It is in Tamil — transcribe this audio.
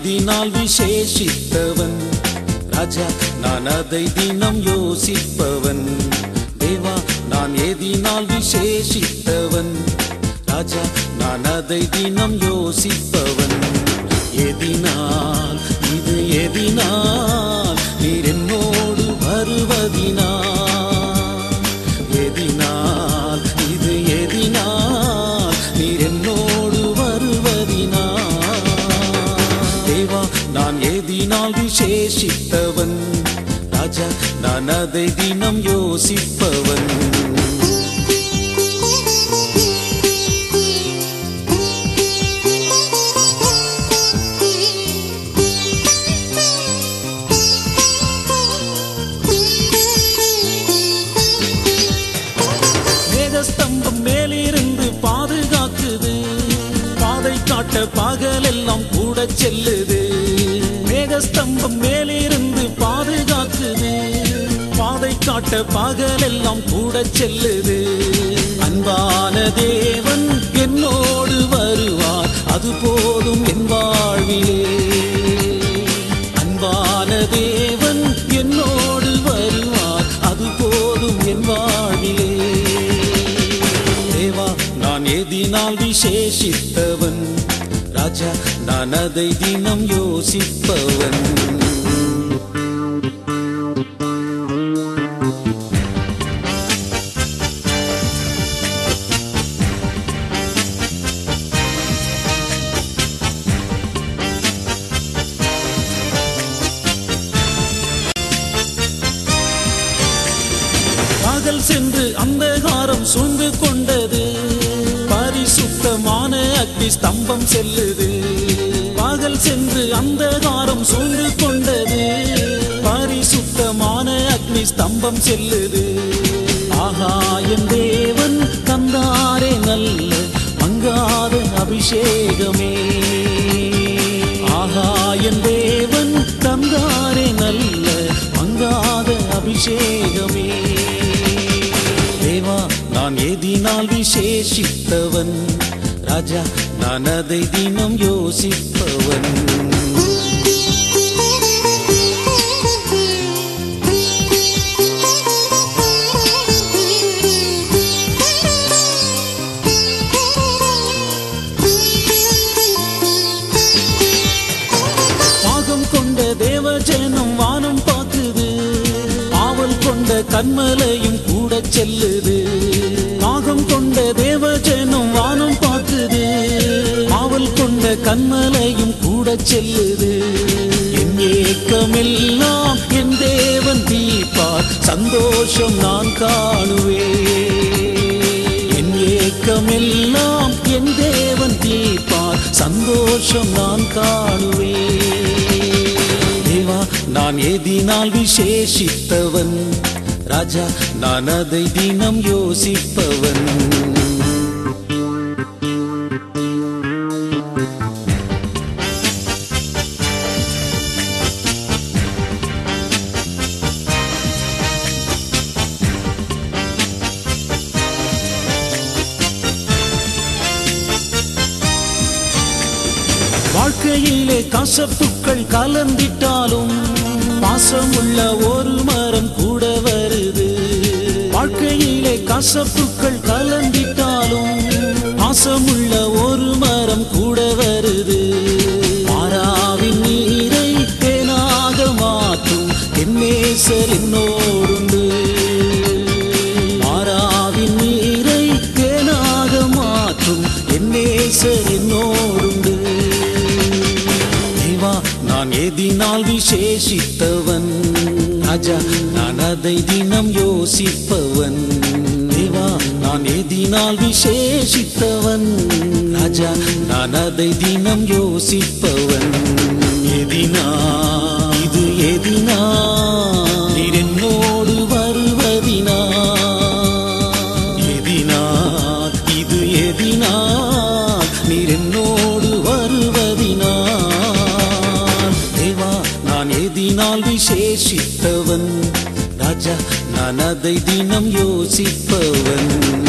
எதினால் விசேஷித்தவன் ராஜா நான் அதை தினம் யோசிப்பவன் தேவா நான் எதினால் விசேஷித்தவன் ராஜா நான் அதை தினம் யோசிப்பவன் எதினால் இது எதினால் நீர் என்னோடு வருவதினால் எதினால் இது எதினால் நீர் என்னோடு வருவதினால் தேவா நான் எதினால் விசேஷித்தவன் ராஜா நான் அதை தினம் யோசிப்பவன் மேகஸ்தம்பம் மேலிருந்து பாதுகாக்குது பாதை காட்ட பகலெல்லாம் கூட செல்லுது மேகஸ்தம்பம் மேலிருந்து பாதுகாக்குது பாதை காட்ட பகலெல்லாம் கூட செல்லுது அன்பான தேவன் என்னோடு வருவார் அது போதும் என் வாழ்விலே அன்பான தேவன் என்னோடு வருவார் அது போதும் என் வாழ்விலே தேவா நான் எதினால் விசேஷித்தவன் ராஜா நான் அதை தினம் யோசிப்பவன் பகல் சென்று அந்தகாரம் சூழ்ந்து கொண்டது பரிசுத்தமான அக்னி ஸ்தம்பம் செல்லுது பகல் சென்று அந்தகாரம் சூழ்ந்து கொண்டது பரிசுத்தமான அக்னி ஸ்தம்பம் செல்லுது ஆகா என் தேவன் தந்தாரே நல்ல மங்காத அபிஷேகமே ஆகா என் தேவன் தந்தாரே நல்ல மங்காத அபிஷேகமே தேவா நான் எதினால் விசேஷித்தவன் ராஜா நான் அதை தினம் யோசிப்பவன் பாகம் கொண்ட தேவஜனம் வானம் பார்க்குது ஆவல் கொண்ட கண்மலையும் கூட செல்லுது பாகம் கொண்ட தேவஜனம் வானம் பார்க்குது ஆவல் கொண்ட கண்மலையும் கூட செல்லுது என் ஏக்கமெல்லாம் என் தேவன் தீர்ப்பார் சந்தோஷம் நான் காணுவேன் என் ஏக்கமெல்லாம் என் தேவன் தீர்ப்பார் சந்தோஷம் நான் காணுவேன் தேவா நான் எதினால் விசேஷித்தவன் ராஜா நான் அதை தினம் யோசிப்பவன் வாழ்க்கையிலே கசப்புக்கள் கலந்திட்டாலும் பாசமுள்ள ஒரு மரம் கூட வருது வாழ்க்கையிலே கசப்புக்கள் கலந்திட்டாலும் பாசமுள்ள ஒரு மரம் கூட வருது மாறாவின் நீரை தேனாக மாற்றும் என் நேசர் என்னோடுண்டு மாறாவின் நீரை தேனாக மாற்றும் என் நேசர் என்னோடுண்டு தேவா நான் எதினால் விசேஷித்தவன் ராஜா நான் அதை தினம் யோசிப்பவன் தேவா நான் எதினால் விசேஷித்தவன் ராஜா நான் அதை தினம் யோசிப்பவன் எதினா இது எதினா நீர் என்னோடு வருவதினா எதினால் இது எதினால் நீர் என்னோடு வருவதினால் தேவா நான் எதினால் விசேஷித்தவன் ராஜா நான் அதை தினம் யோசிப்பவன்